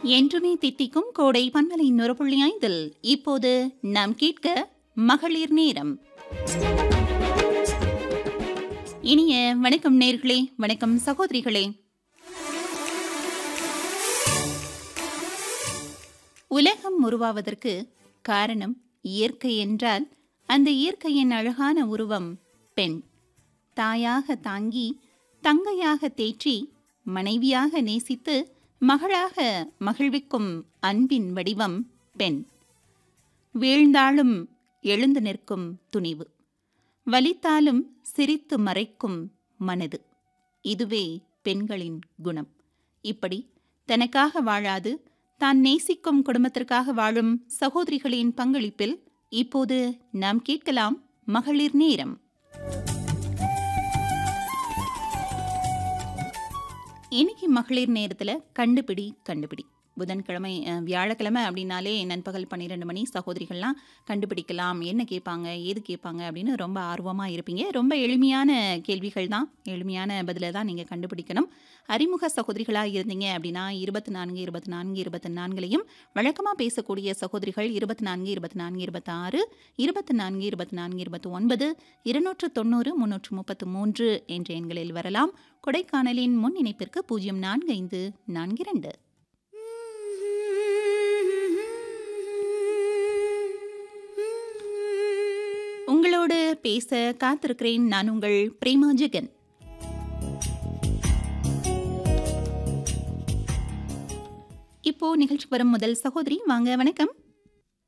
என்றுமே தித்திக்கும் கோடை பன்மலை நுரப்புள்ளி ஐந்தில் இப்போது நாம் கேட்க மகளிர் நேரம் இனிய வணக்கம் நேர்களே வணக்கம் சகோதரிகளே உலகம் உருவாவதற்கு காரணம் இயற்கை என்றால் அந்த இயற்கையின் அழகான உருவம் பெண் தாயாக தாங்கி தங்கையாக தேற்றி மனைவியாக நேசித்து மகளாக மகிழ்விக்கும் அன்பின் வடிவம் பெண் வீழ்ந்தாலும் எழுந்து நிற்கும் துணிவு வலித்தாலும் சிரித்து மறைக்கும் மனது இதுவே பெண்களின் குணம் இப்படி தனக்காக வாழாது தான் நேசிக்கும் குடும்பத்திற்காக வாழும் சகோதரிகளின் பங்களிப்பில் இப்போது நாம் கேட்கலாம் மகளிர் நேரம் இன்னைக்கு மகளிர் நேரத்தில் கண்டுபிடி கண்டுபிடி புதன்கிழமை அஹ், வியாழக்கிழமை அப்படின்னாலே நண்பகல் பன்னிரெண்டு மணி சகோதரிகள்லாம் கண்டுபிடிக்கலாம் என்ன கேட்பாங்க ஏது கேட்பாங்க அப்படின்னு ரொம்ப ஆர்வமாக இருப்பீங்க ரொம்ப எளிமையான கேள்விகள் தான் எளிமையான பதிலை தான் நீங்கள் கண்டுபிடிக்கணும் அறிமுக சகோதரிகளாக இருந்தீங்க அப்படின்னா இருபத்தி நான்கு இருபத்தி நான்கு இருபத்தி நான்குலையும் வழக்கமாக பேசக்கூடிய சகோதரிகள் இருபத்தி நான்கு இருபத்தி நான்கு இருபத்தாறு இருபத்தி நான்கு இருபத்தி நான்கு இருபத்தி ஒன்பது இருநூற்று தொண்ணூறு முன்னூற்று முப்பத்து மூன்று என்ற எண்களில் வரலாம் கொடைக்கானலின் முன் இணைப்பிற்கு பூஜ்ஜியம் நான்கு ஐந்து நான்கு இரண்டு உங்களோடு பேச காத்திருக்கிறேன் நான் உங்கள் பிரேமா ஜெகன் இப்போ நிகழ்ச்சி வரும் முதல் சகோதரி வாங்க வணக்கம்